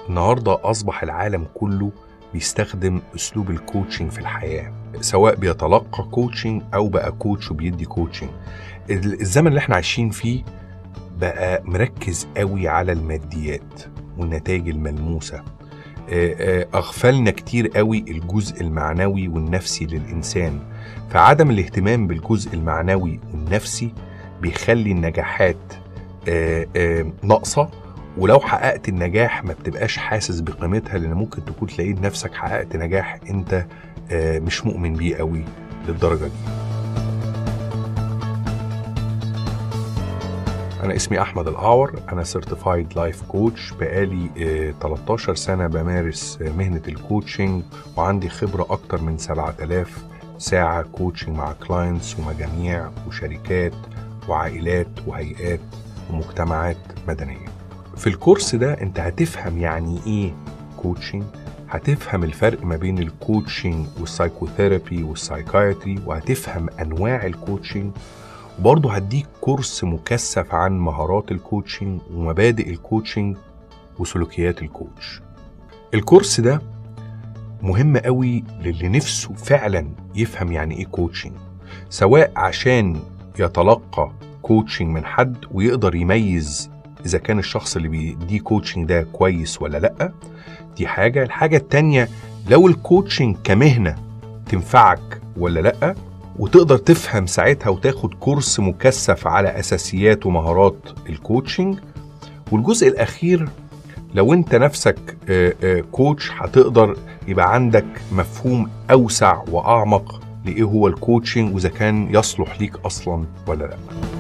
النهارده اصبح العالم كله بيستخدم اسلوب الكوتشنج في الحياه سواء بيتلقى كوتشنج او بقى كوتش وبيدي كوتشنج الزمن اللي احنا عايشين فيه بقى مركز قوي على الماديات والنتائج الملموسه آه، آه، اغفلنا كتير قوي الجزء المعنوي والنفسي للانسان فعدم الاهتمام بالجزء المعنوي والنفسي بيخلي النجاحات آه، آه، ناقصه ولو حققت النجاح ما بتبقاش حاسس بقيمتها لان ممكن تكون تلاقيت نفسك حققت نجاح انت آه، مش مؤمن بيه قوي للدرجه دي انا اسمي احمد الاعور انا سيرتيفايد لايف كوتش بقالي آه، 13 سنه بمارس آه، مهنه الكوتشنج وعندي خبره اكتر من 7000 ساعه كوتشنج مع كلاينتس ومجاميع وشركات وعائلات وهيئات ومجتمعات مدنيه في الكورس ده انت هتفهم يعني ايه كوتشنج هتفهم الفرق ما بين الكوتشنج والسايكوثيرابي والسايكايتري وهتفهم انواع الكوتشنج وبرضه هديك كورس مكثف عن مهارات الكوتشنج ومبادئ الكوتشنج وسلوكيات الكوتش الكورس ده مهم قوي للي نفسه فعلا يفهم يعني ايه كوتشنج سواء عشان يتلقى كوتشنج من حد ويقدر يميز اذا كان الشخص اللي بيديه كوتشنج ده كويس ولا لا دي حاجه الحاجه التانيه لو الكوتشنج كمهنه تنفعك ولا لا وتقدر تفهم ساعتها وتاخد كورس مكثف على اساسيات ومهارات الكوتشنج والجزء الاخير لو انت نفسك آه، آه، كوتش هتقدر يبقى عندك مفهوم اوسع واعمق لايه هو الكوتشنج واذا كان يصلح ليك اصلا ولا لا